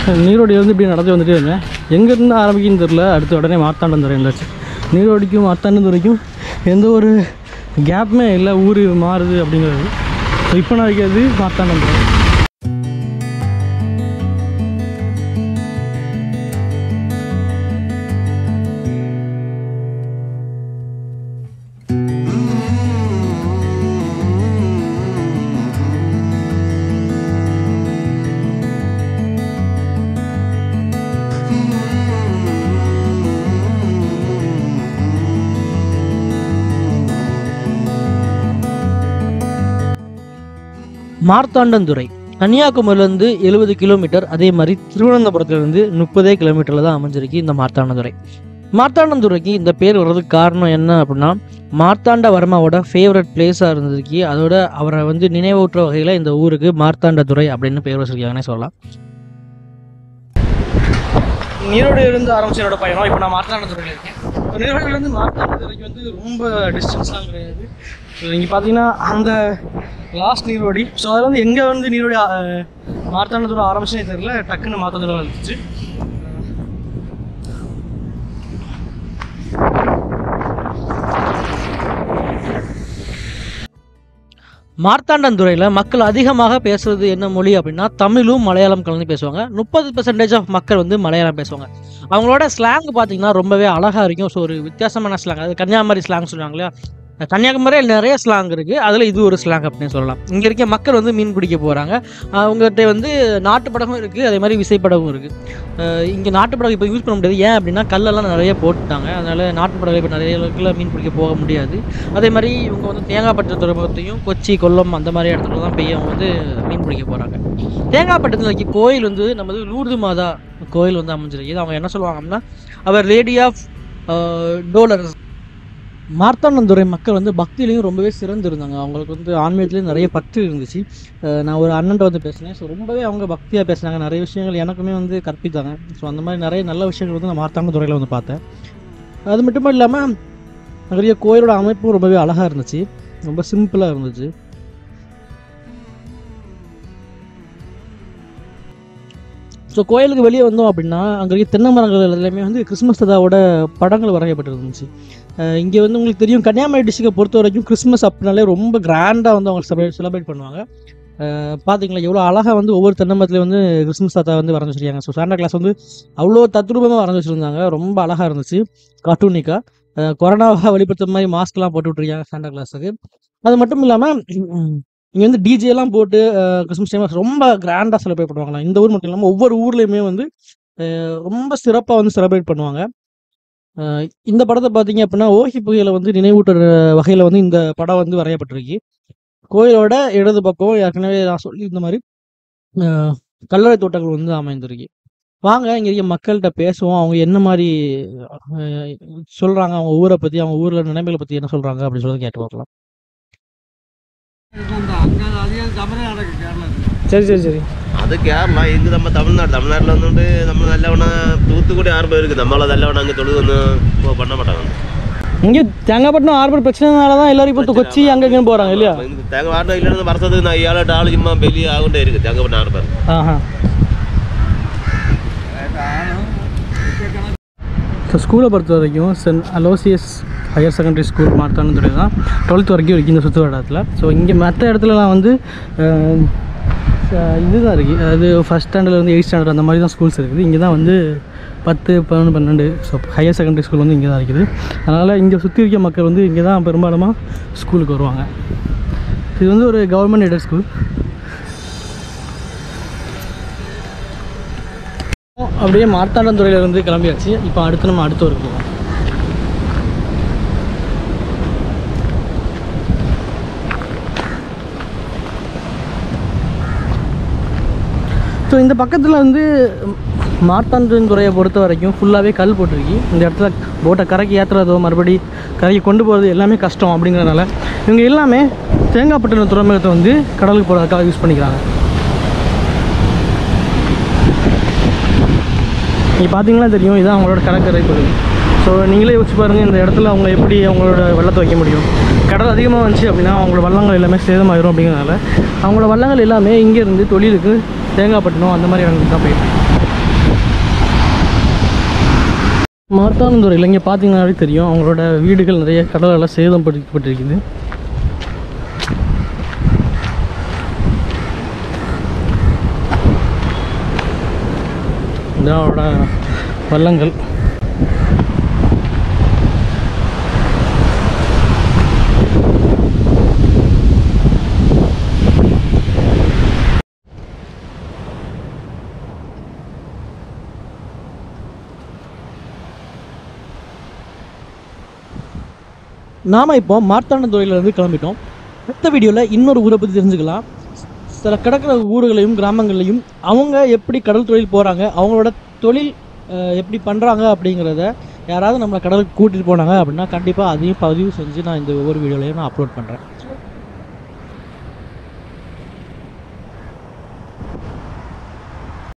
நீரோடியிலேருந்து இப்படி நடந்து வந்துட்டே இருந்தேன் எங்கேருந்து ஆரம்பிக்குன்னு தெரில அடுத்து உடனே மார்த்தாண்டந்துறை இருந்தாச்சு நீரோடிக்கும் மார்த்தாண்டந்துறைக்கும் எந்த ஒரு கேப்புமே இல்லை ஊர் மாறுது அப்படிங்கிறது ஸோ இப்போ நான் இருக்கிறது மார்த்தாண்டந்துறை மார்த்தாண்டந்துறை கன்னியாகுமரியிலேருந்து எழுபது கிலோமீட்டர் அதே மாதிரி திருவனந்தபுரத்துலேருந்து முப்பதே கிலோமீட்டரில் தான் அமைஞ்சிருக்கு இந்த மார்த்தாண்டந்துறை மார்த்தாண்டந்துறைக்கு இந்த பேர் வர்றதுக்கு காரணம் என்ன அப்படின்னா மார்த்தாண்டவர்மாவோட ஃபேவரட் பிளேஸாக இருந்ததுக்கு அதோட அவரை வந்து நினைவூட்டுற வகையில் இந்த ஊருக்கு மார்த்தாண்டதுறை அப்படின்னு பேர் வச்சிருக்காங்கன்னே சொல்லலாம் நீரோடையிலிருந்து ஆரம்பிச்ச என்னோட பயணம் இப்போ நான் மார்த்தாண்டத்துறையில் இருக்கேன் நீரோடையிலேருந்து மார்த்தாண்டத்துறைக்கு வந்து ரொம்ப டிஸ்டன்ஸ்லாம் கிடையாது இங்கே பார்த்தீங்கன்னா அந்த லாஸ்ட் நீரோடி ஸோ அதில் வந்து எங்கே வந்து நீரோடி அஹ், மார்த்தாண்டத்துறை ஆரம்பிச்சுனே தெரியல டக்குன்னு மார்த்தாண்டத்துறை வந்துச்சு மார்த்தாண்டந்துறையில் மக்கள் அதிகமாக பேசுறது என்ன மொழி அப்படின்னா தமிழும் மலையாளம் கலந்து பேசுவாங்க முப்பது பெர்சன்டேஜ் ஆஃப் மக்கள் வந்து மலையாளம் பேசுவாங்க அவங்களோட ஸ்லாங் பார்த்தீங்கன்னா ரொம்பவே அழகாக இருக்கும் ஸோ ஒரு வித்தியாசமான ஸ்லாங் அது கன்னியாகுமரி ஸ்லாங் சொல்லுவாங்க இல்லையா கன்னியாகுமரியில் நிறைய ஸ்லாங் இருக்குது அதில் இது ஒரு ஸ்லாங் அப்படின்னு சொல்லலாம் இங்கே இருக்க மக்கள் வந்து மீன் பிடிக்க போகிறாங்க அவங்ககிட்ட வந்து நாட்டுப்படகும் இருக்குது அதே மாதிரி விசைப்படகும் இருக்குது இங்கே நாட்டுப்படகு இப்போ யூஸ் பண்ண முடியாது ஏன் அப்படின்னா கல்லெல்லாம் நிறைய போட்டுட்டாங்க அதனால் நாட்டுப்படகு இப்போ நிறைய இடத்துல மீன் பிடிக்க போக முடியாது அதே மாதிரி இவங்க வந்து தேங்காய்பட்டு துறைமுகத்தையும் கொச்சி கொல்லம் அந்த மாதிரி இடத்துல தான் போய் அவங்க வந்து மீன் பிடிக்க போகிறாங்க தேங்காய்பட்டத்தில் இருக்க கோயில் வந்து நமது லூர்து மாதா கோயில் வந்து அமைஞ்சிருக்கு இது அவங்க என்ன சொல்லுவாங்க அப்படின்னா அவர் லேடி ஆஃப் டோலர் மார்த்தாண்டந்துறை மக்கள் வந்து பக்தியிலையும் ரொம்பவே சிறந்து இருந்தாங்க அவங்களுக்கு வந்து ஆன்மீகத்துலேயும் நிறைய பற்று இருந்துச்சு அஹ் நான் ஒரு அண்ணன்ட்ட வந்து பேசினேன் ஸோ ரொம்பவே அவங்க பக்தியாக பேசினாங்க நிறைய விஷயங்கள் எனக்குமே வந்து கற்பித்தாங்க ஸோ அந்த மாதிரி நிறைய நல்ல விஷயங்கள் வந்து நான் மார்த்தாண்டந்துறையில் வந்து பார்த்தேன் அது மட்டும் இல்லாமல் நிறைய கோயிலோட அமைப்பும் ரொம்பவே அழகாக இருந்துச்சு ரொம்ப சிம்பிளாக இருந்துச்சு ஸோ கோயிலுக்கு வெளியே வந்தோம் அப்படின்னா அங்கே இருக்க தென்னை மரங்கள் எல்லாமே வந்து கிறிஸ்மஸ் தாதாவோட படங்கள் வரையப்பட்டிருந்துச்சு இங்கே வந்து உங்களுக்கு தெரியும் கன்னியாகுமரி டிஸ்ட்ரிக்டை பொறுத்த வரைக்கும் கிறிஸ்மஸ் அப்படின்னாலே ரொம்ப கிராண்டாக வந்து அவங்க செலிப்ரேட் செலிப்ரேட் பண்ணுவாங்க அஹ் பார்த்தீங்களா எவ்வளோ அழகாக வந்து ஒவ்வொரு தென்னை மரத்துலையும் வந்து கிறிஸ்மஸ் தாத்தா வந்து வரைஞ்சி வச்சிருக்காங்க ஸோ சாண்டா கிளாஸ் வந்து அவ்வளோ தத்ரூபமாக வரைஞ்சி வச்சுருந்தாங்க ரொம்ப அழகாக இருந்துச்சு கார்ட்டூனிக்காக கொரோனாவை வெளிப்படுத்துற மாதிரி மாஸ்க்லாம் போட்டு விட்ருக்காங்க சாண்டா கிளாஸுக்கு அது மட்டும் இல்லாமல் இங்கே வந்து DJ எல்லாம் போட்டு அஹ், கிறிஸ்மஸ் டைம் ரொம்ப கிராண்டாக செலிப்ரேட் பண்ணுவாங்களாம் இந்த ஊர் மட்டும் இல்லாமல் ஒவ்வொரு ஊர்லேயுமே வந்து அஹ், ரொம்ப சிறப்பாக வந்து செலிப்ரேட் பண்ணுவாங்க அஹ், இந்த படத்தை பார்த்தீங்க அப்படின்னா ஓஹி புகையில வந்து நினைவூட்டுற வகையில் வந்து இந்த படம் வந்து வரையப்பட்டிருக்கு கோயிலோட இடது பக்கம் ஏற்கனவே நான் சொல்லி இந்த மாதிரி அஹ், கல்லறை தோட்டங்கள் வந்து அமைந்திருக்கு வாங்க இங்கே இருக்க மக்கள்கிட்ட பேசுவோம் அவங்க என்ன மாதிரி அஹ், சொல்றாங்க அவங்க ஊரை பற்றி அவங்க ஊரில் நிலைமைகளை பற்றி என்ன சொல்றாங்க அப்படின்னு சொல்லி கேட்டு பார்க்கலாம் சரி சரி சரி അത് കേരള ഇത് നമ്മ തമിഴ്നാട് തമിഴ്നാട്ടിൽ വന്നുകൊണ്ട് നമ്മൾ നല്ലവണ്ണം തൂത്തുക്കുടി ആർബർ ഇருக்கு നമ്മളെ നല്ലവണ്ണം അങ്ങ് തൊഴുത് വന്ന് പോ- பண்ண மாட்டாங்க இங்கே தேங்காய்பட்டினம் ஆர்பர் பிரச்சனைனால தான் எல்லாரும் இப்போ கொச்சி அங்கே இங்கேன்னு போகிறாங்க இல்லையா തേങ്ങ വാട്ടം ഇല്ലാതെ വർഷത്തിൽ ഇയാളായിട്ട് ആള് ചുമ്മാ വലിയ ആകൊണ്ടേ ഇരിക്കും തേങ്ങപ്പട്ട ആർബർ ஆஹா ஸோ ஸ்கூலை பொறுத்த வரைக்கும் Saint Aloysius higher secondary school Marthandamthurai தான் டுவெல்த் வரைக்கும் இருக்குது இந்த சுற்று வட்டாரத்தில் ஸோ இங்கே மற்ற இடத்துலலாம் வந்து அஹ், அஹ், இதுதான் இருக்குது அதாவது ஃபஸ்ட் ஸ்டாண்டர்ட்லேருந்து எயிட் ஸ்டாண்டர்ட் அந்த மாதிரி தான் ஸ்கூல்ஸ் இருக்குது இங்கே தான் வந்து பத்து பதினொன்று பன்னெண்டு ஸோ ஹையர் செகண்டரி ஸ்கூல் வந்து இங்கே தான் இருக்குது அதனால் இங்கே சுற்றி இருக்க மக்கள் வந்து இங்கே தான் பெரும்பாலுமா ஸ்கூலுக்கு வருவாங்க இது வந்து ஒரு கவர்மெண்ட் எய்டட் ஸ்கூல் அப்படியே மார்த்தாண்டந்துறையிலேருந்து கிளம்பியாச்சு இப்போ அடுத்து நம்ம அடுத்த ஊருக்கு போவோம் ஸோ இந்த பக்கத்தில் வந்து மார்த்தாண்டந்துறையை பொறுத்த வரைக்கும் ஃபுல்லாகவே கல் போட்டிருக்கு இந்த இடத்துல போட்டை கரைக்கு ஏற்றுறதோ மறுபடி கரைக்கு கொண்டு போகிறது எல்லாமே கஷ்டம் அப்படிங்கிறனால இவங்க எல்லாமே தேங்காய்பட்டினம் துறைமுகத்தை வந்து கடலுக்கு போகிறதுக்காக யூஸ் பண்ணிக்கிறாங்க நீங்கள் பார்த்தீங்கன்னா தெரியும் இதான் அவங்களோட கடற்கரை பகுதி ஸோ நீங்களே யோசிச்சு பாருங்கள் இந்த இடத்துல அவங்க எப்படி அவங்களோட வெள்ளத்தை வைக்க முடியும் கடல் அதிகமாக வந்துச்சு அப்படின்னா அவங்களோட வள்ளங்கள் எல்லாமே சேதமாயிரும் அப்படிங்கிறனால அவங்களோட வள்ளங்கள் எல்லாமே இங்கேருந்து தொழிலுக்கு தேங்காய்பட்டினம் அந்த மாதிரி இடங்களுக்கு தான் போயிடும் மாத்தானந்துறையில் இங்கே பார்த்தீங்கன்னாவே தெரியும் அவங்களோட வீடுகள் நிறைய கடலால் சேதம் பட்டிருக்குது இதான் அவரோட வள்ளங்கள் நாம் இப்போ மார்த்தாண்டத்துறையிலேருந்து கிளம்பிட்டோம் அடுத்த வீடியோவில் இன்னொரு ஊரை பற்றி தெரிஞ்சுக்கலாம் சில கிடக்கிற ஊர்களையும் கிராமங்கள்லையும் அவங்க எப்படி கடல் தொழில் போகிறாங்க அவங்களோட தொழில் அஹ், எப்படி பண்ணுறாங்க அப்படிங்கிறத யாராவது நம்மளை கடலுக்கு கூட்டிகிட்டு போனாங்க அப்படின்னா கண்டிப்பாக அதையும் பதிவு செஞ்சு நான் இந்த ஒவ்வொரு வீடியோலையும் நான் அப்லோட் பண்ணுறேன்